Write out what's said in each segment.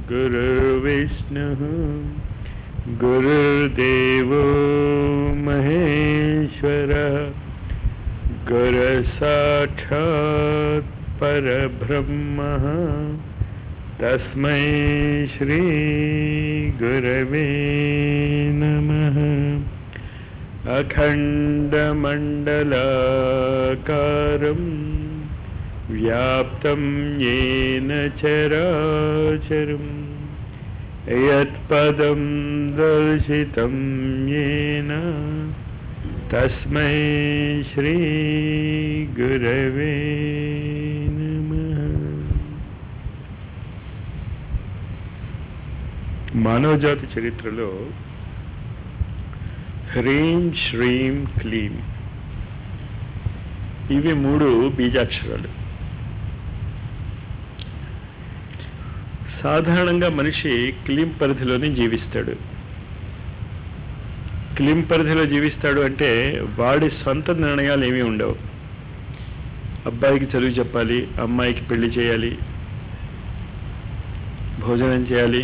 गुरुर्विष्णुः गुरुर्देवो महेश्वरः गुरुसाक्षात् परब्रह्मः तस्मै श्रीगुरवे नमः अखण्डमण्डलाकारं व्याप्तं येन चराचरं यत्पदं दर्शितं येन तस्मै श्रीगुरवे नमः మానవజాతి చరిత్రలో హ్రీం శ్రీం క్లీం ఇవి మూడు బీజాక్షరాలు సాధారణంగా మనిషి క్లీం పరిధిలోనే జీవిస్తాడు క్లీం పరిధిలో జీవిస్తాడు అంటే వాడి సొంత నిర్ణయాలు ఏమీ ఉండవు అబ్బాయికి చదువు చెప్పాలి అమ్మాయికి పెళ్లి చేయాలి భోజనం చేయాలి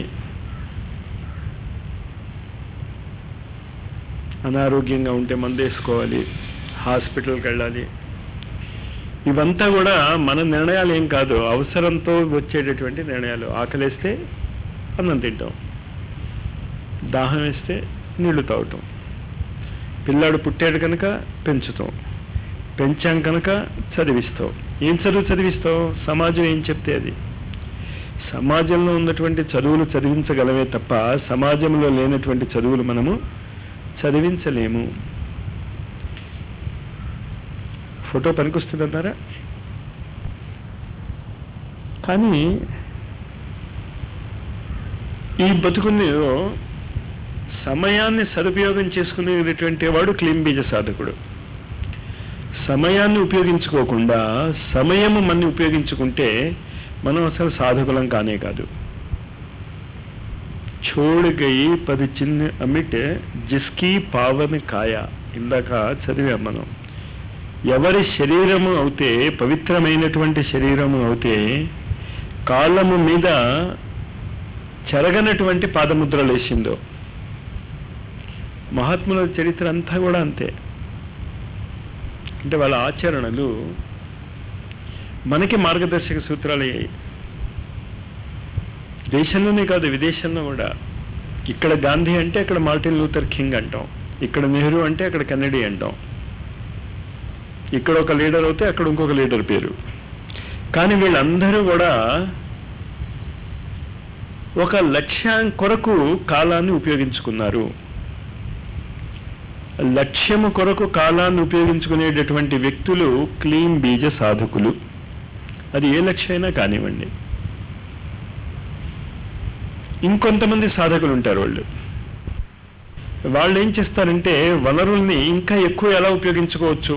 అనారోగ్యంగా ఉంటే మందు వేసుకోవాలి హాస్పిటల్కి వెళ్ళాలి ఇవంతా కూడా మన నిర్ణయాలు ఏం కాదు అవసరంతో వచ్చేటటువంటి నిర్ణయాలు ఆకలేస్తే అన్నం తింటాం దాహం వేస్తే నీళ్లు తాగటం పిల్లాడు పుట్టాడు కనుక పెంచుతాం పెంచాం కనుక చదివిస్తాం ఏం చదువు చదివిస్తాం సమాజం ఏం చెప్తే అది సమాజంలో ఉన్నటువంటి చదువులు చదివించగలమే తప్ప సమాజంలో లేనటువంటి చదువులు మనము చదివించలేము ఫోటో పనికొస్తుందన్నారా కానీ ఈ బతుకుల్లో సమయాన్ని సదుపయోగం చేసుకునేటటువంటి వాడు క్లీన్ బీజ సాధకుడు సమయాన్ని ఉపయోగించుకోకుండా సమయము మన్ని ఉపయోగించుకుంటే మనం అసలు సాధకులం కానే కాదు छोड़ गई పది చిన్న అమిట్ జిస్కీ పావన కాయ ఇందాక చదివాం మనం ఎవరి శరీరము అవుతే పవిత్రమైనటువంటి శరీరము అవుతే కాళ్ళము మీద చెరగనటువంటి పాదముద్రలు వేసిందో మహాత్ముల చరిత్ర అంతా కూడా అంతే అంటే వాళ్ళ ఆచరణలు మనకి మార్గదర్శక సూత్రాలు అయ్యాయి దేశంలోనే కాదు విదేశంలో కూడా ఇక్కడ గాంధీ అంటే అక్కడ మార్టిన్ లూథర్ కింగ్ అంటాం ఇక్కడ నెహ్రూ అంటే అక్కడ కెన్నడీ అంటాం ఇక్కడ ఒక లీడర్ అవుతే అక్కడ ఇంకొక లీడర్ పేరు కానీ వీళ్ళందరూ కూడా ఒక లక్ష్యం కొరకు కాలాన్ని ఉపయోగించుకున్నారు లక్ష్యము కొరకు కాలాన్ని ఉపయోగించుకునేటటువంటి వ్యక్తులు క్లీన్ బీజ సాధకులు అది ఏ లక్ష్యమైనా కానివ్వండి ఇంకొంతమంది సాధకులు ఉంటారు వాళ్ళు వాళ్ళు ఏం చేస్తారంటే వనరుల్ని ఇంకా ఎక్కువ ఎలా ఉపయోగించుకోవచ్చు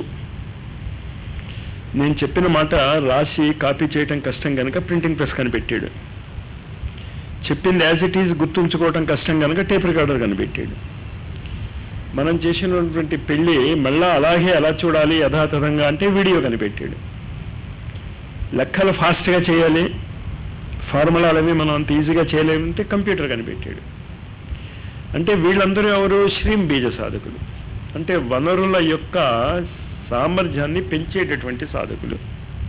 నేను చెప్పిన మాట రాసి కాపీ చేయటం కష్టం కనుక ప్రింటింగ్ ప్రెస్ కనిపెట్టాడు చెప్పింది యాజ్ ఇట్ ఈజ్ గుర్తుంచుకోవటం కష్టం కనుక టేప్ రికార్డర్ కనిపెట్టాడు మనం చేసినటువంటి పెళ్లి మళ్ళా అలాగే ఎలా చూడాలి యథాతథంగా అంటే వీడియో కనిపెట్టాడు లెక్కలు ఫాస్ట్గా చేయాలి ఫార్ములాలవి మనం అంత ఈజీగా చేయలేమంటే కంప్యూటర్ కనిపెట్టాడు అంటే వీళ్ళందరూ ఎవరు శ్రీం బీజ సాధకులు అంటే వనరుల యొక్క సామర్థ్యాన్ని పెంచేటటువంటి సాధకులు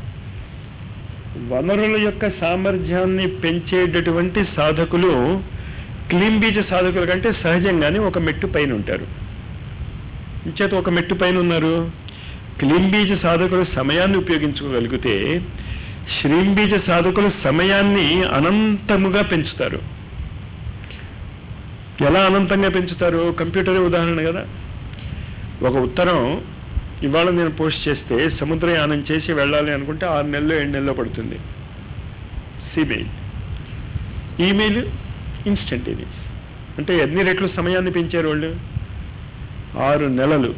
వనరుల యొక్క సామర్థ్యాన్ని పెంచేటటువంటి సాధకులు క్లీన్ బీజ సాధకుల కంటే సహజంగానే ఒక మెట్టు పైన ఉంటారు ఇంచేత ఒక మెట్టు పైన ఉన్నారు క్లీన్ బీజ సాధకులు సమయాన్ని ఉపయోగించుకోగలిగితే శ్రీంబీజ సాధకులు సమయాన్ని అనంతముగా పెంచుతారు ఎలా అనంతంగా పెంచుతారు కంప్యూటరే ఉదాహరణ కదా ఒక ఉత్తరం ఇవాళ నేను పోస్ట్ చేస్తే సముద్రయానం చేసి వెళ్ళాలి అనుకుంటే ఆరు నెలలు ఏడు నెలల్లో పడుతుంది సిమెయిల్ ఈమెయిల్ ఇన్స్టంటేనియస్ అంటే ఎన్ని రెట్లు సమయాన్ని పెంచారు వాళ్ళు ఆరు నెలలు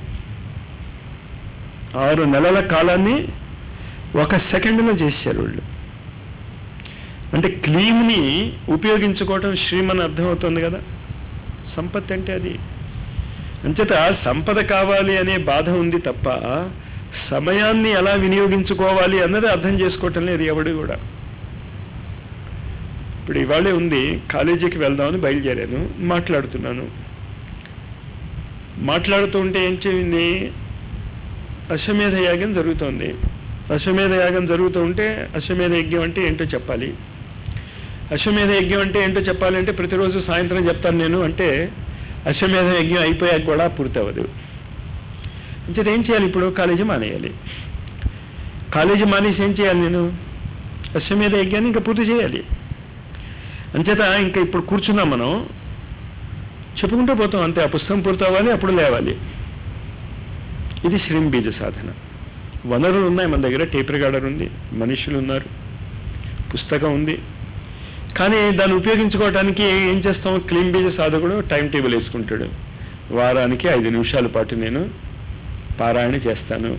ఆరు నెలల కాలాన్ని ఒక సెకండ్లో చేశారు వాళ్ళు అంటే క్లీమ్ని ఉపయోగించుకోవటం శ్రీమని అర్థమవుతుంది కదా సంపత్తి అంటే అది అంచేత సంపద కావాలి అనే బాధ ఉంది తప్ప సమయాన్ని ఎలా వినియోగించుకోవాలి అన్నది అర్థం చేసుకోవటం లేదు ఎవడు కూడా ఇప్పుడు ఇవాళే ఉంది కాలేజీకి వెళ్దామని బయలుదేరాను మాట్లాడుతున్నాను మాట్లాడుతూ ఉంటే ఏం చేయింది అశ్వమేధ యాగం జరుగుతోంది అశ్వమేధ యాగం జరుగుతూ ఉంటే అశ్వమేధ యజ్ఞం అంటే ఏంటో చెప్పాలి అశ్వమేధ యజ్ఞం అంటే ఏంటో చెప్పాలంటే ప్రతిరోజు సాయంత్రం చెప్తాను నేను అంటే అశ్వమేధ యజ్ఞం అయిపోయాక కూడా పూర్తవదు అంచేత ఏం చేయాలి ఇప్పుడు కాలేజీ మానేయాలి కాలేజీ మానేసి ఏం చేయాలి నేను అశ్వమేధ యజ్ఞాన్ని ఇంకా పూర్తి చేయాలి అంచేత ఇంకా ఇప్పుడు కూర్చున్నాం మనం చెప్పుకుంటూ పోతాం అంతే ఆ పుస్తకం పూర్తవ్వాలి అప్పుడు లేవాలి ఇది శ్రీంబీజ సాధన వనరులు ఉన్నాయి మన దగ్గర టేప్ రికార్డర్ ఉంది మనుషులు ఉన్నారు పుస్తకం ఉంది కానీ దాన్ని ఉపయోగించుకోవడానికి ఏం చేస్తాం క్లీన్ బీజ సాధకుడు టైం టేబుల్ వేసుకుంటాడు వారానికి ఐదు నిమిషాల పాటు నేను పారాయణ చేస్తాను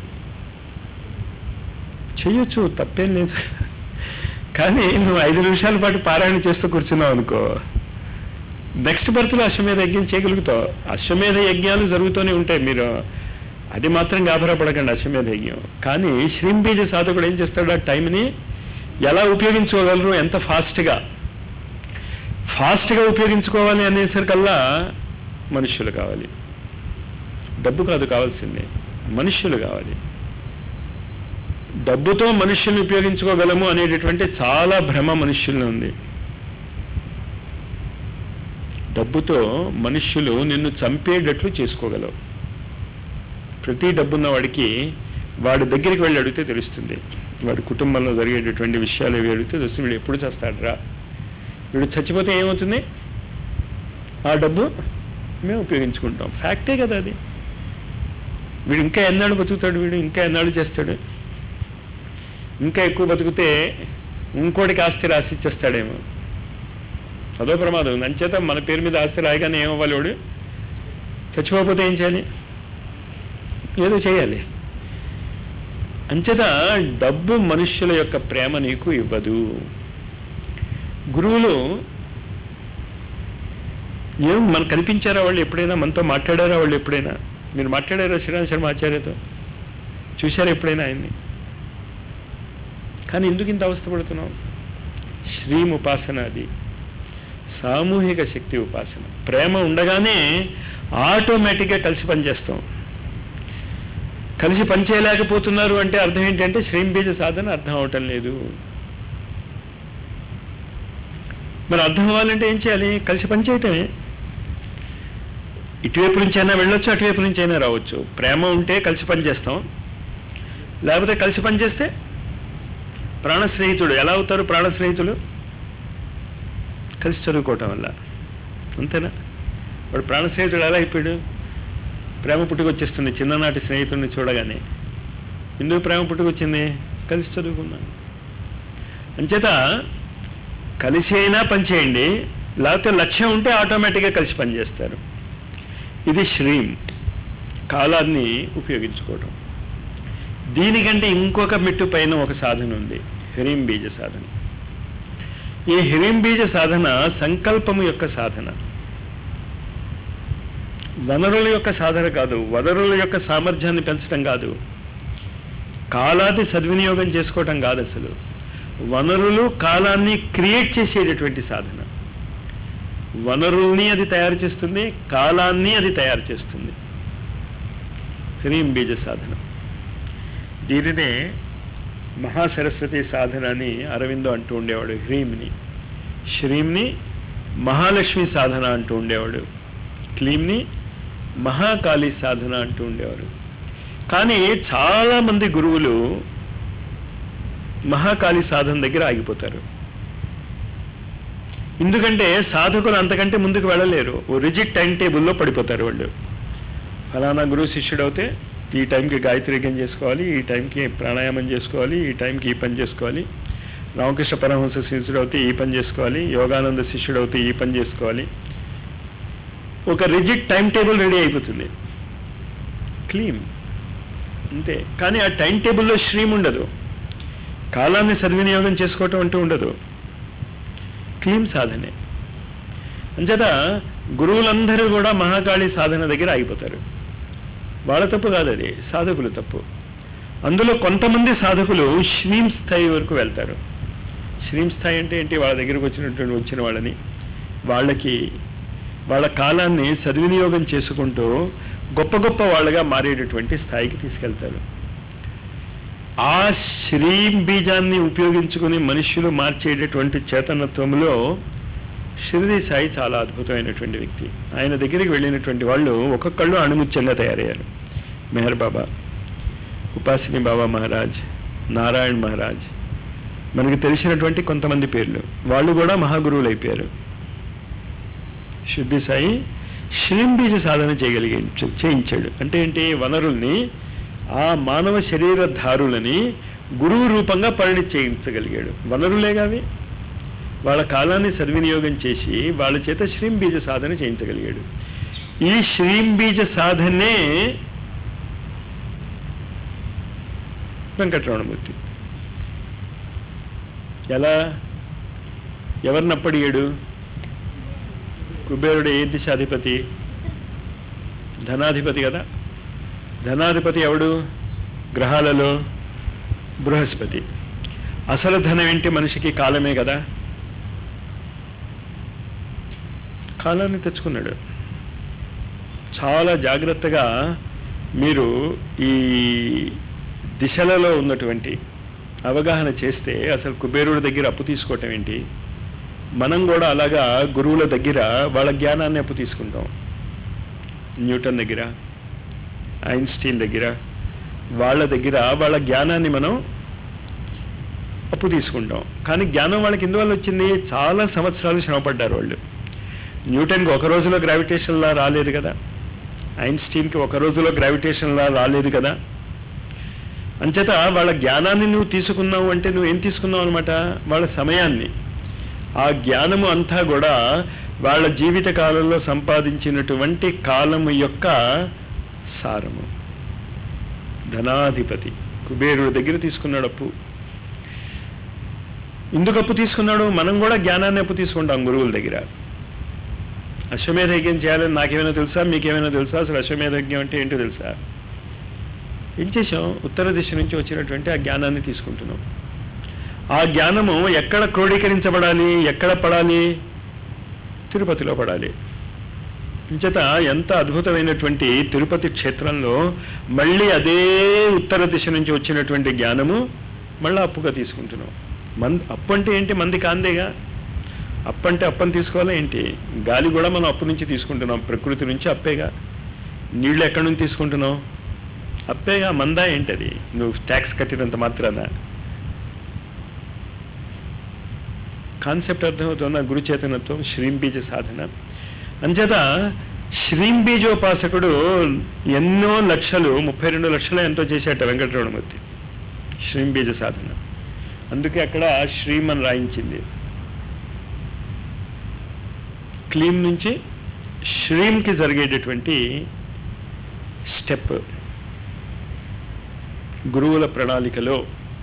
చెయ్యొచ్చు తప్పేం లేదు కానీ నువ్వు ఐదు నిమిషాల పాటు పారాయణ చేస్తూ కూర్చున్నావు అనుకో నెక్స్ట్ బర్త్లో అశ్వమేధ యజ్ఞం చేయగలుగుతావు అశ్వమేధ యజ్ఞాలు జరుగుతూనే ఉంటాయి మీరు అది మాత్రం గాభరపడకండి అశ్వమేధ యజ్ఞం కానీ శ్రీంబీజ సాధకుడు ఏం చేస్తాడు ఆ టైంని ఎలా ఉపయోగించుకోగలరు ఎంత ఫాస్ట్గా ఫాస్ట్గా ఉపయోగించుకోవాలి అనేసరికల్లా మనుష్యులు కావాలి డబ్బు కాదు కావాల్సిందే మనుష్యులు కావాలి డబ్బుతో మనుష్యుల్ని ఉపయోగించుకోగలము అనేటటువంటి చాలా భ్రమ మనుష్యుల్లో ఉంది డబ్బుతో మనుష్యులు నిన్ను చంపేటట్లు చేసుకోగలవు ప్రతి డబ్బున్న వాడికి వాడి దగ్గరికి వెళ్ళి అడిగితే తెలుస్తుంది వాడి కుటుంబంలో జరిగేటటువంటి విషయాలు ఏవి అడిగితే తెలుస్తుంది వీడు ఎప్పుడు చేస్తాడరా వీడు చచ్చిపోతే ఏమవుతుంది ఆ డబ్బు మేము ఉపయోగించుకుంటాం ఫ్యాక్టే కదా అది వీడు ఇంకా ఎన్నాళ్ళు బతుకుతాడు వీడు ఇంకా ఎన్నాళ్ళు చేస్తాడు ఇంకా ఎక్కువ బతికితే ఇంకోటికి ఆస్తి రాసి ఇచ్చేస్తాడేమో అదో ప్రమాదం ఉంది అంచేత మన పేరు మీద ఆస్తి రాయగానే ఏమవ్వాలి వాడు చచ్చిపోకపోతే ఏం చేయాలి ఏదో చేయాలి అంచేత డబ్బు మనుష్యుల యొక్క ప్రేమ నీకు ఇవ్వదు గురువులు ఏం మనకు కనిపించారా వాళ్ళు ఎప్పుడైనా మనతో మాట్లాడారా వాళ్ళు ఎప్పుడైనా మీరు మాట్లాడారా శ్రీరామ్ శర్మ ఆచార్యతో చూశారా ఎప్పుడైనా ఆయన్ని కానీ ఎందుకు ఇంత అవస్థపడుతున్నాం శ్రీం ఉపాసన అది సామూహిక శక్తి ఉపాసన ప్రేమ ఉండగానే ఆటోమేటిక్గా కలిసి పనిచేస్తాం కలిసి పనిచేయలేకపోతున్నారు అంటే అర్థం ఏంటంటే శ్రీంబీజ సాధన అర్థం అవటం లేదు మరి అర్థం అవ్వాలంటే ఏం చేయాలి కలిసి పనిచేయటమే ఇటువైపు నుంచి అయినా వెళ్ళొచ్చు అటువైపు నుంచి అయినా రావచ్చు ప్రేమ ఉంటే కలిసి పనిచేస్తాం లేకపోతే కలిసి పనిచేస్తే ప్రాణ స్నేహితుడు ఎలా అవుతారు ప్రాణ స్నేహితులు కలిసి చదువుకోవటం వల్ల అంతేనా వాడు ప్రాణ స్నేహితుడు ఎలా అయిపోయాడు ప్రేమ పుట్టుకొచ్చేస్తుంది చిన్ననాటి స్నేహితుడిని చూడగానే ఎందుకు ప్రేమ పుట్టుకొచ్చింది కలిసి చదువుకున్నాను అంచేత కలిసి అయినా పనిచేయండి లేకపోతే లక్ష్యం ఉంటే ఆటోమేటిక్గా కలిసి పనిచేస్తారు ఇది శ్రీం కాలాన్ని ఉపయోగించుకోవడం దీనికంటే ఇంకొక మెట్టు పైన ఒక సాధన ఉంది హ్రీం బీజ సాధన ఈ హ్రీం బీజ సాధన సంకల్పము యొక్క సాధన వనరుల యొక్క సాధన కాదు వనరుల యొక్క సామర్థ్యాన్ని పెంచడం కాదు కాలాన్ని సద్వినియోగం చేసుకోవటం కాదు అసలు వనరులు కాలాన్ని క్రియేట్ చేసేటటువంటి సాధన వనరుల్ని అది తయారు చేస్తుంది కాలాన్ని అది తయారు చేస్తుంది హ్రీం బీజ సాధన దీనినే మహాసరస్వతి సాధన అని అరవిందో అంటూ ఉండేవాడు హ్రీంని శ్రీంని మహాలక్ష్మి సాధన అంటూ ఉండేవాడు క్లీంని మహాకాళి సాధన అంటూ ఉండేవారు కానీ చాలామంది గురువులు మహాకాళి సాధన దగ్గర ఆగిపోతారు ఎందుకంటే సాధకులు అంతకంటే ముందుకు వెళ్ళలేరు ఓ రిజిట్ టైం టేబుల్లో పడిపోతారు వాళ్ళు ఫలానా గురువు శిష్యుడు అయితే ఈ టైంకి గాయత్రి యజ్ఞం చేసుకోవాలి ఈ టైంకి ప్రాణాయామం చేసుకోవాలి ఈ టైంకి ఈ పని చేసుకోవాలి రామకృష్ణ పరమహంస శిష్యుడు అయితే ఈ పని చేసుకోవాలి యోగానంద శిష్యుడు అయితే ఈ పని చేసుకోవాలి ఒక రిజిట్ టైం టేబుల్ రెడీ అయిపోతుంది క్లీన్ అంతే కానీ ఆ టైం టేబుల్లో శ్రీమ్ ఉండదు కాలాన్ని సద్వినియోగం చేసుకోవటం అంటూ ఉండదు క్లీమ్ సాధనే అంచేత గురువులందరూ కూడా మహాకాళి సాధన దగ్గర ఆగిపోతారు వాళ్ళ తప్పు కాదు అది సాధకులు తప్పు అందులో కొంతమంది సాధకులు శ్రీం స్థాయి వరకు వెళ్తారు శ్రీం స్థాయి అంటే ఏంటి వాళ్ళ దగ్గరకు వచ్చినటువంటి వచ్చిన వాళ్ళని వాళ్ళకి వాళ్ళ కాలాన్ని సద్వినియోగం చేసుకుంటూ గొప్ప గొప్ప వాళ్ళగా మారేటటువంటి స్థాయికి తీసుకెళ్తారు ఆ శ్రీం బీజాన్ని ఉపయోగించుకుని మనుష్యులు మార్చేటటువంటి చేతనత్వంలో షిరిడి సాయి చాలా అద్భుతమైనటువంటి వ్యక్తి ఆయన దగ్గరికి వెళ్ళినటువంటి వాళ్ళు ఒక్కొక్కళ్ళు అణుముత్యంగా తయారయ్యారు మెహర్ బాబా ఉపాసిని బాబా మహారాజ్ నారాయణ్ మహారాజ్ మనకి తెలిసినటువంటి కొంతమంది పేర్లు వాళ్ళు కూడా మహాగురువులు అయిపోయారు శుద్ధి సాయి శ్రీంబీజ సాధన చేయగలిగే చేయించాడు అంటే ఏంటి వనరుల్ని ఆ మానవ శరీరధారులని గురువు రూపంగా పరిణి చేయించగలిగాడు వనరులేగా అవి వాళ్ళ కాలాన్ని సద్వినియోగం చేసి వాళ్ళ చేత శ్రీంబీజ సాధన చేయించగలిగాడు ఈ శ్రీంబీజ సాధనే వెంకటరమణమూర్తి ఎలా ఎవరినప్పడిగాడు కుబేరుడు ఏ దిశాధిపతి ధనాధిపతి కదా ధనాధిపతి ఎవడు గ్రహాలలో బృహస్పతి అసలు ధనం ఏంటి మనిషికి కాలమే కదా కాలాన్ని తెచ్చుకున్నాడు చాలా జాగ్రత్తగా మీరు ఈ దిశలలో ఉన్నటువంటి అవగాహన చేస్తే అసలు కుబేరుడి దగ్గర అప్పు తీసుకోవటం ఏంటి మనం కూడా అలాగా గురువుల దగ్గర వాళ్ళ జ్ఞానాన్ని అప్పు తీసుకుంటాం న్యూటన్ దగ్గర ఐన్స్టీన్ దగ్గర వాళ్ళ దగ్గర వాళ్ళ జ్ఞానాన్ని మనం అప్పు తీసుకుంటాం కానీ జ్ఞానం వాళ్ళకి ఎందువల్ల వచ్చింది చాలా సంవత్సరాలు శ్రమపడ్డారు వాళ్ళు న్యూటన్కి ఒక రోజులో గ్రావిటేషన్లా రాలేదు కదా ఐన్స్టీన్కి ఒక రోజులో గ్రావిటేషన్లా రాలేదు కదా అంచేత వాళ్ళ జ్ఞానాన్ని నువ్వు తీసుకున్నావు అంటే నువ్వు ఏం తీసుకున్నావు అనమాట వాళ్ళ సమయాన్ని ఆ జ్ఞానము అంతా కూడా వాళ్ళ జీవిత కాలంలో సంపాదించినటువంటి కాలము యొక్క సారము ధనాధిపతి కుబేరుడి దగ్గర తీసుకున్నాడు అప్పు ఎందుకు అప్పు తీసుకున్నాడు మనం కూడా జ్ఞానాన్ని అప్పు తీసుకుంటాం గురువుల దగ్గర అశ్వమేధ యజ్ఞం చేయాలని నాకేమైనా తెలుసా మీకేమైనా తెలుసా అసలు అశ్వమేధ యజ్ఞం అంటే ఏంటో తెలుసా ఏం చేసాం ఉత్తర దిశ నుంచి వచ్చినటువంటి ఆ జ్ఞానాన్ని తీసుకుంటున్నాం ఆ జ్ఞానము ఎక్కడ క్రోడీకరించబడాలి ఎక్కడ పడాలి తిరుపతిలో పడాలి ఇంచేత ఎంత అద్భుతమైనటువంటి తిరుపతి క్షేత్రంలో మళ్ళీ అదే ఉత్తర దిశ నుంచి వచ్చినటువంటి జ్ఞానము మళ్ళీ అప్పుగా తీసుకుంటున్నాం మన్ అప్పు అంటే ఏంటి మంది కాందేగా అప్పు అంటే అప్పని తీసుకోవాలా ఏంటి గాలి కూడా మనం అప్పు నుంచి తీసుకుంటున్నాం ప్రకృతి నుంచి అప్పేగా నీళ్లు ఎక్కడి నుంచి తీసుకుంటున్నాం అప్పేగా మందా ఏంటది నువ్వు ట్యాక్స్ కట్టినంత మాత్రాన కాన్సెప్ట్ అర్థమవుతున్న గురు చేతనత్వం శ్రీంబీజ సాధన అంచేత శ్రీంబీజోపాసకుడు ఎన్నో లక్షలు ముప్పై రెండు లక్షలు ఎంతో చేసేట వెంకటరమణమూర్తి శ్రీంబీజ సాధన అందుకే అక్కడ శ్రీం అని రాయించింది క్లీం నుంచి శ్రీంకి జరిగేటటువంటి స్టెప్ గురువుల ప్రణాళికలో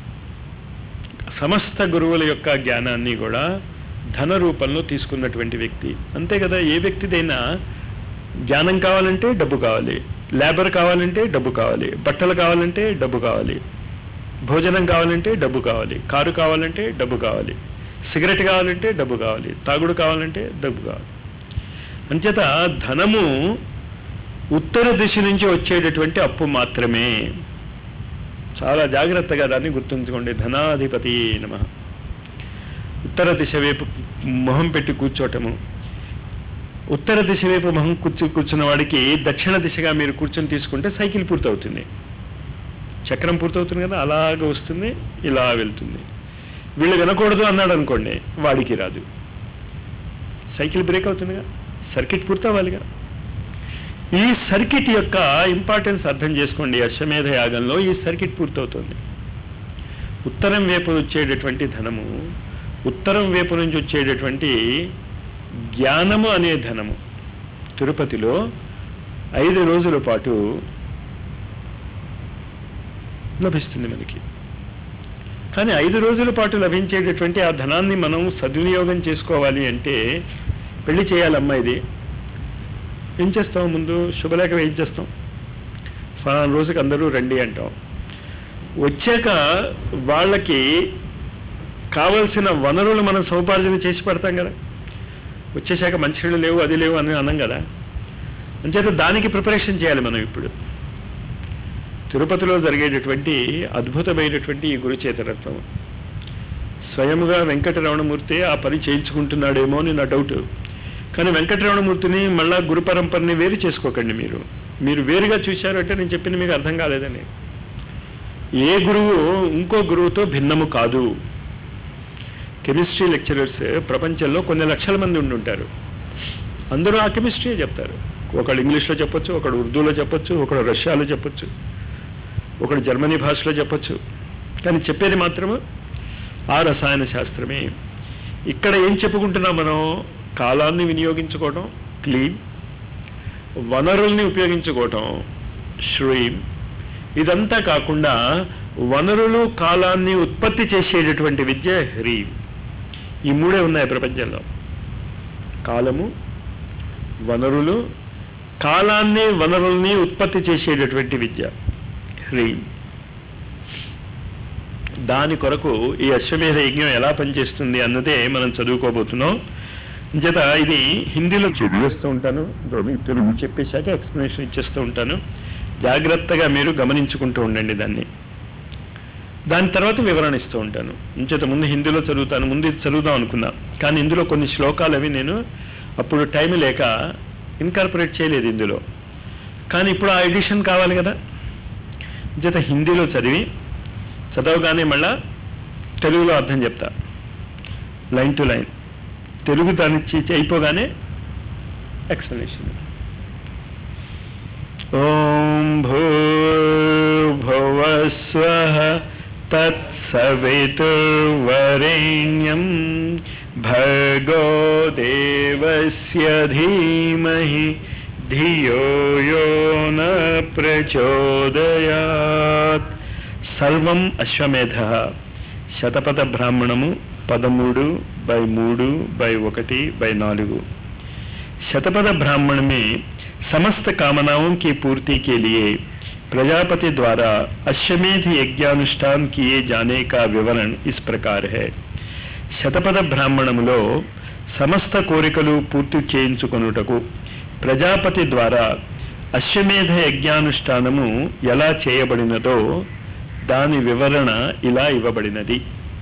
సమస్త గురువుల యొక్క జ్ఞానాన్ని కూడా ధన రూపంలో తీసుకున్నటువంటి వ్యక్తి అంతే కదా ఏ వ్యక్తిదైనా జ్ఞానం కావాలంటే డబ్బు కావాలి లేబర్ కావాలంటే డబ్బు కావాలి బట్టలు కావాలంటే డబ్బు కావాలి భోజనం కావాలంటే డబ్బు కావాలి కారు కావాలంటే డబ్బు కావాలి సిగరెట్ కావాలంటే డబ్బు కావాలి తాగుడు కావాలంటే డబ్బు కావాలి అంచేత ధనము ఉత్తర దిశ నుంచి వచ్చేటటువంటి అప్పు మాత్రమే చాలా జాగ్రత్తగా దాన్ని గుర్తుంచుకోండి ధనాధిపతి నమ ఉత్తర దిశ వైపు మొహం పెట్టి కూర్చోటము ఉత్తర దిశ వైపు మొహం కూర్చు కూర్చున్న వాడికి దక్షిణ దిశగా మీరు కూర్చొని తీసుకుంటే సైకిల్ పూర్తవుతుంది చక్రం పూర్తవుతుంది కదా అలాగ వస్తుంది ఇలా వెళ్తుంది వీళ్ళు వినకూడదు అన్నాడు అనుకోండి వాడికి రాదు సైకిల్ బ్రేక్ అవుతుందిగా సర్కిట్ పూర్తవ్వాలిగా ఈ సర్కిట్ యొక్క ఇంపార్టెన్స్ అర్థం చేసుకోండి అశ్వమేధ యాగంలో ఈ సర్కిట్ పూర్తవుతుంది ఉత్తరం వైపు వచ్చేటటువంటి ధనము ఉత్తరం వైపు నుంచి వచ్చేటటువంటి జ్ఞానము అనే ధనము తిరుపతిలో ఐదు రోజుల పాటు లభిస్తుంది మనకి కానీ ఐదు రోజుల పాటు లభించేటటువంటి ఆ ధనాన్ని మనం సద్వినియోగం చేసుకోవాలి అంటే పెళ్లి చేయాలమ్మా ఇది ఏం చేస్తాం ముందు శుభలేఖ ఏం చేస్తాం ఫలానా రోజుకి అందరూ రండి అంటాం వచ్చాక వాళ్ళకి కావలసిన వనరులు మనం సౌపార్జన చేసి పెడతాం కదా వచ్చేసాక మంచినీళ్ళు లేవు అది లేవు అని అన్నాం కదా అంచేత దానికి ప్రిపరేషన్ చేయాలి మనం ఇప్పుడు తిరుపతిలో జరిగేటటువంటి అద్భుతమైనటువంటి ఈ గురు చేతనత్వం స్వయముగా వెంకటరమణమూర్తి ఆ పని చేయించుకుంటున్నాడేమో అని నా డౌట్ కానీ వెంకటరమణమూర్తిని మళ్ళా గురు పరంపరని వేరు చేసుకోకండి మీరు మీరు వేరుగా చూశారు అంటే నేను చెప్పింది మీకు అర్థం కాలేదని ఏ గురువు ఇంకో గురువుతో భిన్నము కాదు కెమిస్ట్రీ లెక్చరర్స్ ప్రపంచంలో కొన్ని లక్షల మంది ఉండి ఉంటారు అందరూ ఆ కెమిస్ట్రీ చెప్తారు ఒకడు ఇంగ్లీష్లో చెప్పొచ్చు ఒకడు ఉర్దూలో చెప్పొచ్చు ఒకడు రష్యాలో చెప్పొచ్చు ఒకడు జర్మనీ భాషలో చెప్పొచ్చు కానీ చెప్పేది మాత్రము ఆ రసాయన శాస్త్రమే ఇక్కడ ఏం చెప్పుకుంటున్నాం మనం కాలాన్ని వినియోగించుకోవటం క్లీన్ వనరుల్ని ఉపయోగించుకోవటం శ్రీం ఇదంతా కాకుండా వనరులు కాలాన్ని ఉత్పత్తి చేసేటటువంటి విద్య హ్రీం ఈ మూడే ఉన్నాయి ప్రపంచంలో కాలము వనరులు కాలాన్ని వనరుల్ని ఉత్పత్తి చేసేటటువంటి విద్య హ్రీం దాని కొరకు ఈ అశ్వమేధ యజ్ఞం ఎలా పనిచేస్తుంది అన్నదే మనం చదువుకోబోతున్నాం చేత ఇది హిందీలో చదివేస్తూ ఉంటాను మీకు తెలుగు చెప్పేశాక ఎక్స్ప్లెనేషన్ ఇచ్చేస్తూ ఉంటాను జాగ్రత్తగా మీరు గమనించుకుంటూ ఉండండి దాన్ని దాని తర్వాత వివరణ ఇస్తూ ఉంటాను ఇంచేత ముందు హిందీలో చదువుతాను ముందు ఇది చదువుదాం అనుకున్నా కానీ ఇందులో కొన్ని శ్లోకాలు అవి నేను అప్పుడు టైం లేక ఇన్కార్పొరేట్ చేయలేదు ఇందులో కానీ ఇప్పుడు ఆ ఎడిషన్ కావాలి కదా ఇంచేత హిందీలో చదివి చదవగానే మళ్ళా తెలుగులో అర్థం చెప్తా లైన్ టు లైన్ తెలుగు దాని చి- అయిపోగానే ఎక్స్ప్లెనేషన్ ఓం భూర్భువస్వ తత్సవితుర్వరేణ్యం భర్గో దేవస్య ధీమహి ధియో యో న ప్రచోదయాత్ సర్వం అశ్వమేధ శతపథ బ్రాహ్మణము పదమూడు బై మూడు బై ఒకటి బై నాలుగు शतपथ ब्राह्मण में समस्त कामनाओं की पूर्ति के लिए प्रजापति द्वारा अश्वमेध यज्ञानुष्ठान किए जाने का विवरण इस प्रकार है శతపథ బ్రాహ్మణములో సమస్త కోరికలు పూర్తి చేయించుకొనుటకు ప్రజాపతి ద్వారా అశ్వమేధ యజ్ఞానుష్ఠానము ఎలా చేయబడినదో దాని వివరణ ఇలా ఇవ్వబడినది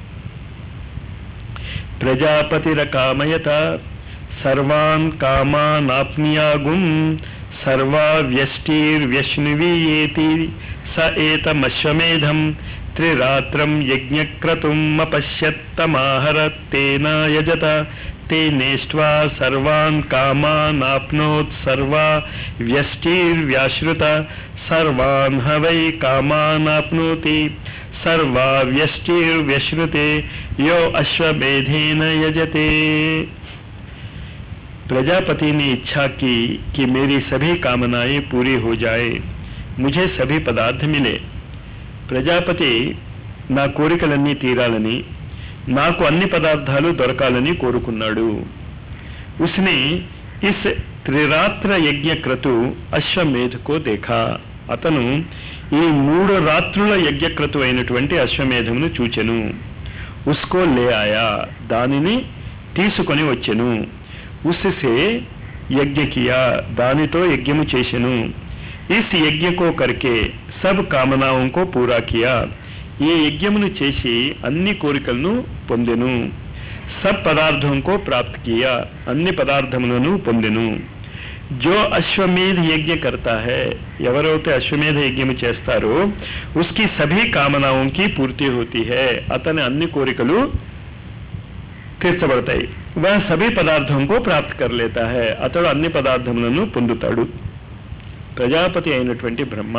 ప్రజాపతిరకామయత సర్వాన్ కామానాప్నియాగుం సర్వా వ్యష్టిర్వ్యష్ణువీయేతి స ఏతమశ్వమేధం త్రిరాత్రం యజ్ఞక్రతుం అపశ్యత్తమాహర తేన యజత తేనేష్ట్వా సర్వాన్ కామానాప్నోత్ సర్వా వ్యష్టిర్వ్యాశ్రుత సర్వాన్ హవై కామానాప్నోతి సర్వా వ్యష్టిర్వ్యశ్నుతే यो अश्वमेधेन यजते प्रजापति ने इच्छा की कि मेरी सभी कामनाएं पूरी हो जाए मुझे सभी पदार्थ मिले ప్రజాపతి నా కోరికలన్నీ తీరాలని నాకు అన్ని పదార్థాలు దొరకాలని కోరుకున్నాడు ఉస్నే ఇస్ త్రిరాత్ర యజ్ఞ క్రతు అశ్వమేధకో దేఖా అతను ఈ మూడు రాత్రుల యజ్ఞక్రతు అయినటువంటి అశ్వమేధమును చూచెను ఉస్కో లే ఆయా దానిని తీసుకొని వచ్చెను ఉస్సే యజ్ఞ కియా దానితో యజ్ఞము చేసెను ఇస్ యజ్ఞ కో కర్కే సబ్ కామనాओं को పూరా కియా ఈ యజ్ఞమును చేసి అన్ని కోరికలను పొందెను సబ్ పదార్థం కో ప్రాప్త్ కియా అన్ని పదార్థములను పొందెను జో అశ్వమేధ యజ్ఞ కర్తా హై ఎవరైతే అశ్వమేధ యజ్ఞము చేస్తారో ఉస్కి సభీ కామనాओंకి పూర్తి హోతీ హై అతని అన్ని కోరికలు తీర్చబడతాయి వह సభీ పదార్థం కో ప్రాప్త్ కర్ లేతా హై అతడు అన్ని పదార్థములను పొందుతాడు ప్రజాపతి అయినటువంటి బ్రహ్మ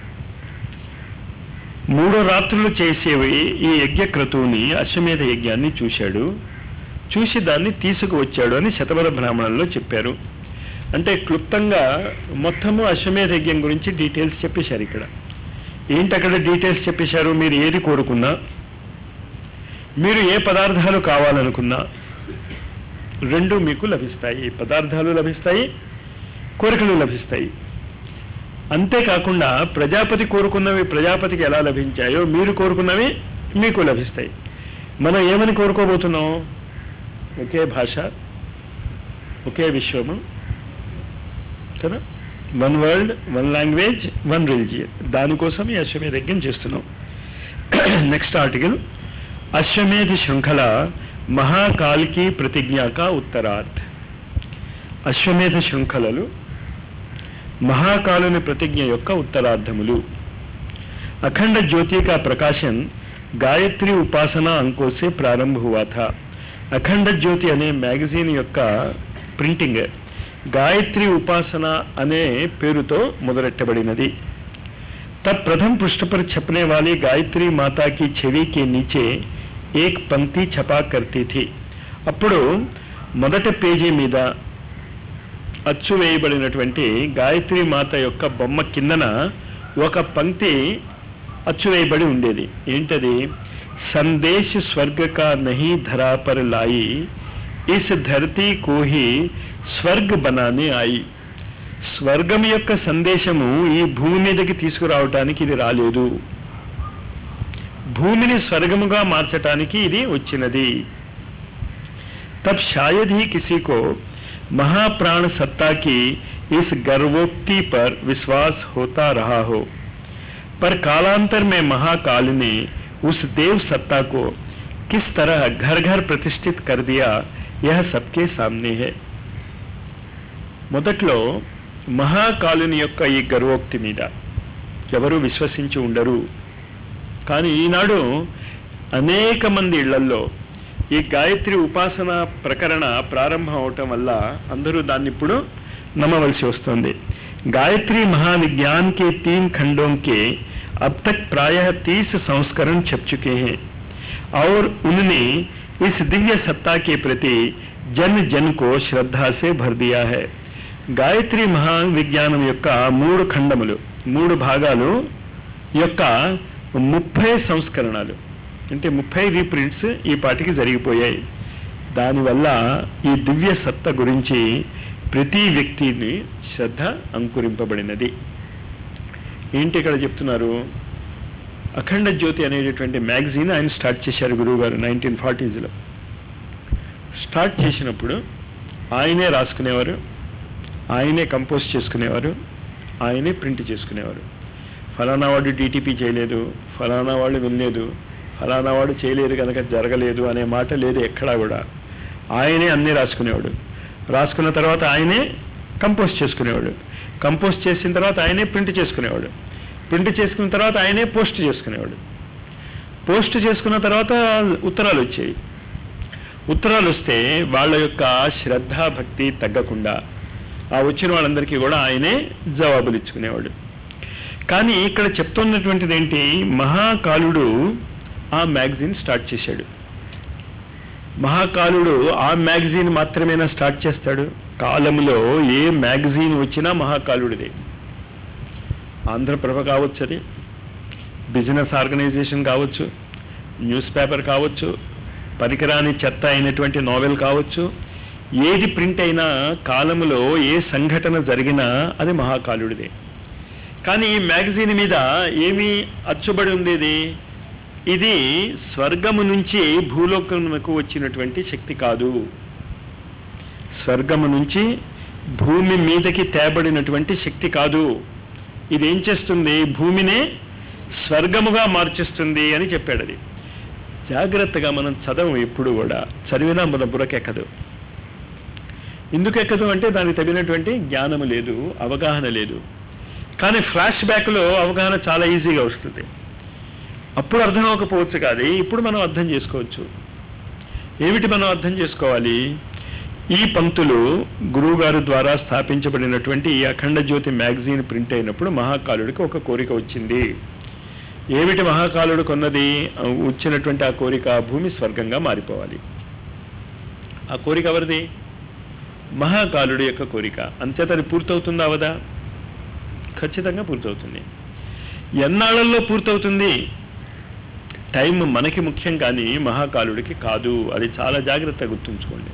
మూడు రాత్రులు చేసేవి ఈ యజ్ఞ క్రతువుని అశ్వమేధ యజ్ఞాన్ని చూశాడు చూసి దాన్ని తీసుకువచ్చాడు అని శతపథ బ్రాహ్మణంలో చెప్పారు అంటే క్లుప్తంగా మొత్తము అశ్వమేధ యజ్ఞం గురించి డీటెయిల్స్ చెప్పేశారు ఇక్కడ ఏంటి అక్కడ డీటెయిల్స్ చెప్పేశారు మీరు ఏది కోరుకున్నా మీరు ఏ పదార్థాలు కావాలనుకున్నా రెండు మీకు లభిస్తాయి పదార్థాలు లభిస్తాయి కోరికలు లభిస్తాయి అంతేకాకుండా ప్రజాపతి కోరుకున్నవి ప్రజాపతికి ఎలా లభించాయో మీరు కోరుకున్నవి మీకు లభిస్తాయి మనం ఏమని కోరుకోబోతున్నాం ఒకే భాష ఒకే విశ్వము కదా one world one language one religion దానికోసం ఈ అశ్వమేధ యజ్ఞం చేస్తున్నాం నెక్స్ట్ ఆర్టికల్ అశ్వమేధ శృంఖల మహాకాల్ కి ప్రతిజ్ఞా కా ఉత్తరార్థ్ అశ్వమేధ శృంఖలలు మహాకాలుని ప్రతిజ్ఞ యొక్క ఉత్తరార్థములు अखंड ज्योति का प्रकाशन గాయత్రి ఉపాసన అంకో సే ప్రారంభ హువా థా అఖండ జ్యోతి అనే మ్యాగజైన్ యొక్క ప్రింటింగ్ గాయత్రి ఉపాసన అనే పేరుతో మొదలెట్టబడినది तब प्रथम पृष्ठ पर छपने वाली गायत्री माता की छवि के नीचे एक पंक्ति छपा करती थी అప్పుడు మొదటి పేజీ మీద అచ్చు వేయబడినటువంటి గాయత్రి మాత యొక్క బొమ్మ కిందన ఒక పంక్తి అచ్చు వేయబడి ఉండేది ఏంటది సందేశ్ స్వర్గ కా నహీ ధరా పర్ లాయి ఇస్ ధరతీ కో హీ స్వర్గ్ బనానే ఆయి స్వర్గం యొక్క సందేశము ఈ భూమి మీదకి తీసుకురావటానికి ఇది రాలేదు భూమిని స్వర్గముగా మార్చటానికి ఇది వచ్చినది तब शायद ही किसी को महाप्राण सत्ता की इस गर्वोक्ति पर विश्वास होता रहा हो पर कालांतर में महाकाल ने उस देव सत्ता को किस तरह घर घर प्रतिष्ठित कर दिया यह सबके सामने है మొదట్లో మహాకాలుని యొక్క ఈ గర్వోక్తి మీద ఎవరు విశ్వసించి ఉండరు కానీ ఈనాడు అనేక మంది ఇళ్లల్లో ఈ గాయత్రి ఉపాసన ప్రకరణ ప్రారంభం అవటం వల్ల అందరూ దాన్ని ఇప్పుడు నమ్మవలసి వస్తుంది गायत्री महाविज्ञान के तीन खंडों के अब तक प्रायः तीस संस्करण छप चुके हैं और उनने इस दिव्य सत्ता के प्रति जन जन को श्रद्धा से भर दिया है గాయత్రి మహావిజ్ఞానం యొక్క మూడు ఖండములు మూడు భాగాలు యొక్క ముప్పై సంస్కరణలు అంటే ముప్పై రీప్రింట్స్ ఈ పాటికి జరిగిపోయాయి దానివల్ల ఈ దివ్య సత్త గురించి ప్రతి వ్యక్తిని శ్రద్ధ అంకురింపబడినది ఏంటి ఇక్కడ చెప్తున్నారు అఖండ జ్యోతి అనేటటువంటి మ్యాగజైన్ ఆయన స్టార్ట్ చేశారు గురువు గారు నైన్టీన్ ఫార్టీస్లో స్టార్ట్ చేసినప్పుడు ఆయనే రాసుకునేవారు ఆయనే కంపోజ్ చేసుకునేవారు ఆయనే ప్రింట్ చేసుకునేవారు ఫలానా వాడు డీటీపీ చేయలేదు ఫలానా వాళ్ళు వినలేదు ఫలానా వాడు చేయలేదు కనుక జరగలేదు అనే మాట లేదు ఎక్కడా కూడా ఆయనే అన్నీ రాసుకునేవాడు రాసుకున్న తర్వాత ఆయనే కంపోజ్ చేసుకునేవాడు కంపోజ్ చేసిన తర్వాత ఆయనే ప్రింట్ చేసుకునేవాడు ప్రింట్ చేసుకున్న తర్వాత ఆయనే పోస్ట్ చేసుకునేవాడు పోస్ట్ చేసుకున్న తర్వాత ఉత్తరాలు వచ్చాయి ఉత్తరాలు వస్తే వాళ్ళ యొక్క శ్రద్ధ భక్తి తగ్గకుండా ఆ వచ్చిన వాళ్ళందరికీ కూడా ఆయనే జవాబులు ఇచ్చుకునేవాడు కానీ ఇక్కడ చెప్తున్నటువంటిది ఏంటి మహాకాలుడు ఆ మ్యాగజైన్ స్టార్ట్ చేశాడు మహాకాలుడు ఆ మ్యాగజైన్ మాత్రమేనా స్టార్ట్ చేస్తాడు కాలంలో ఏ మ్యాగజైన్ వచ్చినా మహాకాలుడిదే ఆంధ్రప్రభ కావచ్చు అది బిజినెస్ ఆర్గనైజేషన్ కావచ్చు న్యూస్ పేపర్ కావచ్చు పనికిరాని చెత్త అయినటువంటి నావెల్ కావచ్చు ఏది ప్రింట్ అయినా కాలములో ఏ సంఘటన జరిగినా అది మహాకాలుడిదే కానీ ఈ మ్యాగజైన్ మీద ఏమి అచ్చుబడి ఉండేది ఇది స్వర్గము నుంచి భూలోకమునకు వచ్చినటువంటి శక్తి కాదు స్వర్గము నుంచి భూమి మీదకి తేబడినటువంటి శక్తి కాదు ఇది ఏం చేస్తుంది భూమినే స్వర్గముగా మార్చేస్తుంది అని చెప్పాడు అది జాగ్రత్తగా మనం చదవం ఎప్పుడు కూడా చదివినా మన బుర్రకెక్కదు ఎందుకు ఎక్కదు అంటే దానికి తగినటువంటి జ్ఞానము లేదు అవగాహన లేదు కానీ ఫ్లాష్ బ్యాక్లో అవగాహన చాలా ఈజీగా వస్తుంది అప్పుడు అర్థం అవ్వకపోవచ్చు కాదు ఇప్పుడు మనం అర్థం చేసుకోవచ్చు ఏమిటి మనం అర్థం చేసుకోవాలి ఈ పంక్తులు గురువుగారు ద్వారా స్థాపించబడినటువంటి ఈ అఖండ జ్యోతి మ్యాగజైన్ ప్రింట్ అయినప్పుడు మహాకాలుడికి ఒక కోరిక వచ్చింది ఏమిటి మహాకాలుడు కొన్నది వచ్చినటువంటి ఆ కోరిక భూమి స్వర్గంగా మారిపోవాలి ఆ కోరిక ఎవరిది మహాకాలుడి యొక్క కోరిక అంతేత అది పూర్తవుతుందా అవదా ఖచ్చితంగా పూర్తవుతుంది ఎన్నాళ్లలో పూర్తవుతుంది టైం మనకి ముఖ్యం కానీ మహాకాలుడికి కాదు అది చాలా జాగ్రత్తగా గుర్తుంచుకోండి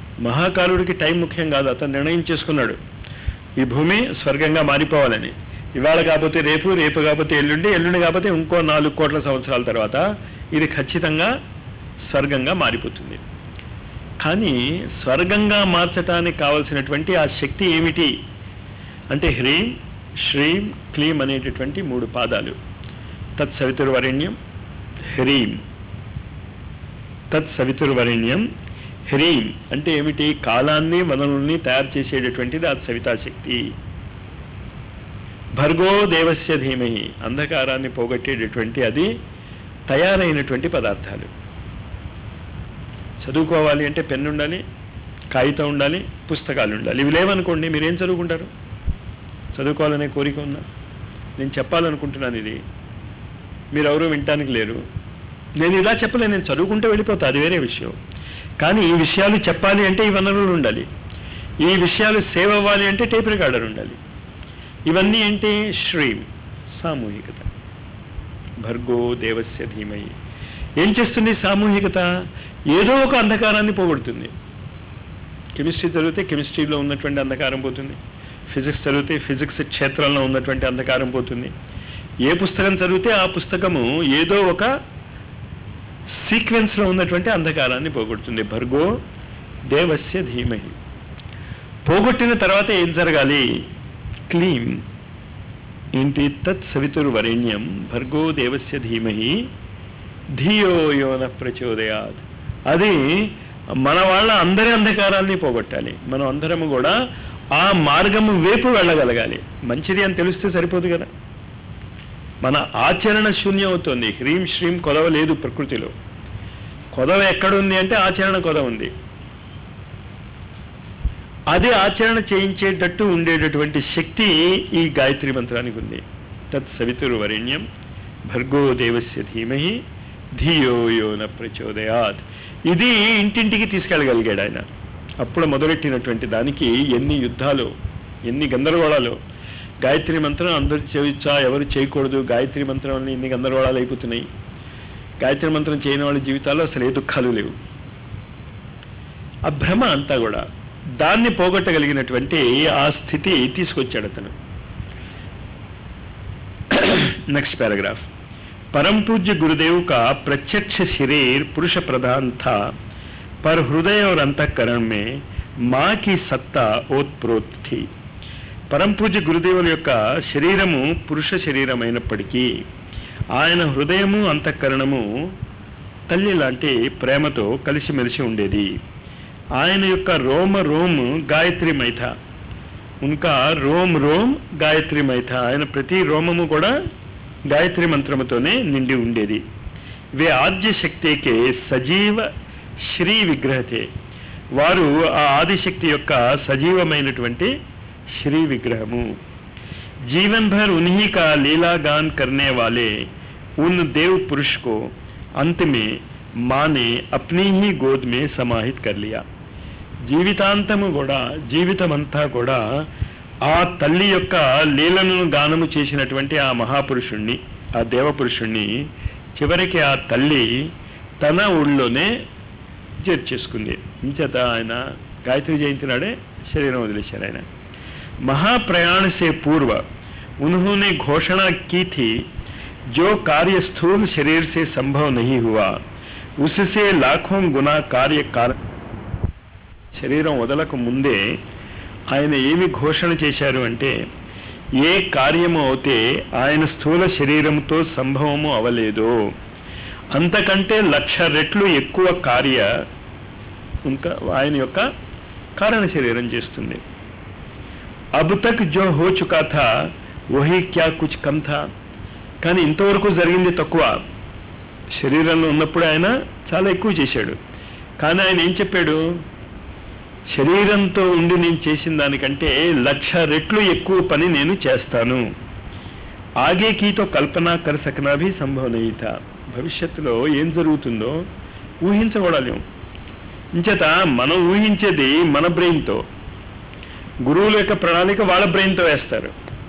మహాకాలుడికి టైం ముఖ్యం కాదు అతను నిర్ణయం చేసుకున్నాడు ఈ భూమి స్వర్గంగా మారిపోవాలని ఇవాళ కాకపోతే రేపు రేపు కాకపోతే ఎల్లుండి ఎల్లుండి కాకపోతే ఇంకో నాలుగు కోట్ల సంవత్సరాల తర్వాత ఇది ఖచ్చితంగా స్వర్గంగా మారిపోతుంది కానీ స్వర్గంగా మార్చటానికి కావలసినటువంటి ఆ శక్తి ఏమిటి అంటే హ్రీం శ్రీం క్లీం అనేటటువంటి మూడు పాదాలు తత్ సవితుర్వరేణ్యం హ్రీం తత్ సవితుర్వరేణ్యం హ్రీం అంటే ఏమిటి కాలాన్ని వనరుల్ని తయారు చేసేటటువంటిది ఆ సవితాశక్తి భర్గో దేవస్య ధీమహి అంధకారాన్ని పోగొట్టేటటువంటి అది తయారైనటువంటి పదార్థాలు చదువుకోవాలి అంటే పెన్ను ఉండాలి కాగితం ఉండాలి పుస్తకాలు ఉండాలి ఇవి లేవనుకోండి మీరేం చదువుకుంటారు చదువుకోవాలనే కోరిక ఉందా నేను చెప్పాలనుకుంటున్నాను ఇది మీరు ఎవరు వినటానికి లేరు నేను ఇలా చెప్పలేను నేను చదువుకుంటే వెళ్ళిపోతా అది వేరే విషయం కానీ ఈ విషయాలు చెప్పాలి అంటే ఈ వనరులు ఉండాలి ఈ విషయాలు సేవ్ అవ్వాలి అంటే టేప్ రికార్డర్ ఉండాలి ఇవన్నీ ఏంటి శ్రీం సామూహికత భర్గో దేవస్య ధీమయి ఏం చేస్తుంది సామూహికత ఏదో ఒక అంధకారాన్ని పోగొడుతుంది కెమిస్ట్రీ చదివితే కెమిస్ట్రీలో ఉన్నటువంటి అంధకారం పోతుంది ఫిజిక్స్ చదివితే ఫిజిక్స్ క్షేత్రంలో ఉన్నటువంటి అంధకారం పోతుంది ఏ పుస్తకం చదివితే ఆ పుస్తకము ఏదో ఒక సీక్వెన్స్లో ఉన్నటువంటి అంధకారాన్ని పోగొడుతుంది భర్గో దేవస్య ధీమహి పోగొట్టిన తర్వాత ఏం జరగాలి క్లీం ఏంటి తత్ సవితుర్వరేణ్యం భర్గో దేవస్య ధీమహి ధియో యోన ప్రచోదయాత్ అది మన వాళ్ళ అందరి అంధకారాన్ని పోగొట్టాలి మనం అందరము కూడా ఆ మార్గము వైపు వెళ్ళగలగాలి మంచిది అని తెలిస్తే సరిపోదు కదా మన ఆచరణ శూన్యం అవుతుంది హ్రీం శ్రీం కొదవ లేదు ప్రకృతిలో కొదవ ఎక్కడుంది అంటే ఆచరణ కొదవ ఉంది అది ఆచరణ చేయించేటట్టు ఉండేటటువంటి శక్తి ఈ గాయత్రి మంత్రానికి ఉంది తత్ సవితురు వరేణ్యం భర్గో దేవస్య ధీమహి ధియో యోన ప్రచోదయాత్ ఇది ఇంటింటికి తీసుకెళ్ళగలిగాడు ఆయన అప్పుడు మొదలెట్టినటువంటి దానికి ఎన్ని యుద్ధాలు ఎన్ని గందరగోళాలు గాయత్రి మంత్రం అందరూ చేయొచ్చా ఎవరు చేయకూడదు గాయత్రి మంత్రం వల్ల ఎన్ని గందరగోళాలు అయిపోతున్నాయి గాయత్రి మంత్రం చేయని వాళ్ళ జీవితాల్లో అసలు ఏ దుఃఖాలు లేవు ఆ భ్రమ అంతా కూడా దాన్ని పోగొట్టగలిగినటువంటి ఆ స్థితి తీసుకొచ్చాడు అతను नेक्स्ट पैराग्राफ परम पूज्य गुरुदेव का प्रत्यक्ष शरीर पुरुष प्रधान था पर हृदय और अंतकरण में माँ की सत्ता ओतप्रोत थी పరం పూజ్య గురుదేవుల యొక్క శరీరము పురుష శరీరమైనప్పటికీ ఆయన హృదయము అంతఃకరణము తల్లి లాంటి ప్రేమతో కలిసిమెలిసి ఉండేది ఆయన యొక్క రోమ రోమ్ గాయత్రి మైథ ఉన్కా రోమ్ రోమ్ గాయత్రి మైథ ఆయన ప్రతి రోమము కూడా గాయత్రి మంత్రముతోనే నిండి ఉండేది వే ఆద్య శక్తికే సజీవ శ్రీ విగ్రహతే వారు ఆ ఆదిశక్తి యొక్క సజీవమైనటువంటి श्री विग्रहमु जीवन भर उन्हीं का लीला गान करने वाले उन देव पुरुष को अंत में माँ ने अपनी ही गोद में समाहित कर लिया జీవితాంతము కూడా జీవితమంతా కూడా ఆ తల్లి యొక్క లీలను గానము చేసినటువంటి ఆ మహాపురుషుణ్ణి ఆ దేవపురుషుణ్ణి చివరికి ఆ తల్లి తన ఊళ్ళోనే చేర్చేసుకుంది ఇంచేత ఆయన గాయత్రి జయంతి నాడే శరీరం వదిలేశారు ఆయన महाप्रयाण से पूर्व उन्होंने घोषणा की थी जो कार्य स्थूल शरीर से संभव नहीं हुआ उससे लाखों गुना कार्य कारण శరీరం వదలకు ముందే ఆయన ఏమి ఘోషణ చేశారు అంటే ఏ కార్యము అవుతే ఆయన స్థూల శరీరంతో సంభవము అవలేదో అంతకంటే లక్ష రెట్లు ఎక్కువ కార్య ఇంకా ఆయన యొక్క కారణ శరీరం చేస్తుంది अब तक जो हो चुका था वही क्या कुछ कम था కానీ ఇంతవరకు జరిగింది తక్కువ శరీరంలో ఉన్నప్పుడు ఆయన చాలా ఎక్కువ చేశాడు కానీ ఆయన ఏం చెప్పాడు శరీరంతో ఉండి నేను చేసిన దానికంటే లక్ష రెట్లు ఎక్కువ పని నేను చేస్తాను ఆగే కీతో కల్పన కర సకనా భీ సంభవ నహీ థా భవిష్యత్తులో ఏం జరుగుతుందో ఊహించకూడలేం ఇంచేత మనం ఊహించేది మన బ్రెయిన్తో గురువుల యొక్క ప్రణాళిక వాళ్ళ బ్రెయిన్తో వేస్తారు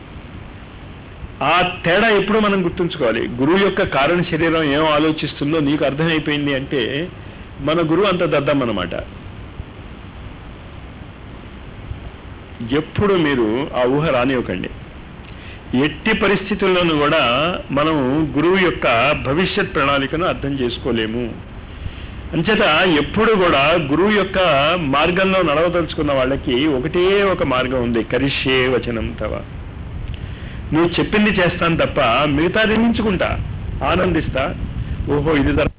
ఆ తేడా ఎప్పుడు మనం గుర్తుంచుకోవాలి గురువు యొక్క కారణ శరీరం ఏం ఆలోచిస్తుందో నీకు అర్థమైపోయింది అంటే మన గురువు అంత దద్దం అన్నమాట ఎప్పుడు మీరు ఆ ఊహ రానివ్వకండి ఎట్టి పరిస్థితుల్లోనూ కూడా మనం గురువు యొక్క భవిష్యత్ ప్రణాళికను అర్థం చేసుకోలేము అంచేత ఎప్పుడు కూడా గురువు యొక్క మార్గంలో నడవదలుచుకున్న వాళ్ళకి ఒకటే ఒక మార్గం ఉంది కరిష్యే వచనం తవ నువ్వు చెప్పింది చేస్తాను తప్ప మిగతాది ఎంచుకుంటా ఆనందిస్తా ఓహో ఇది జర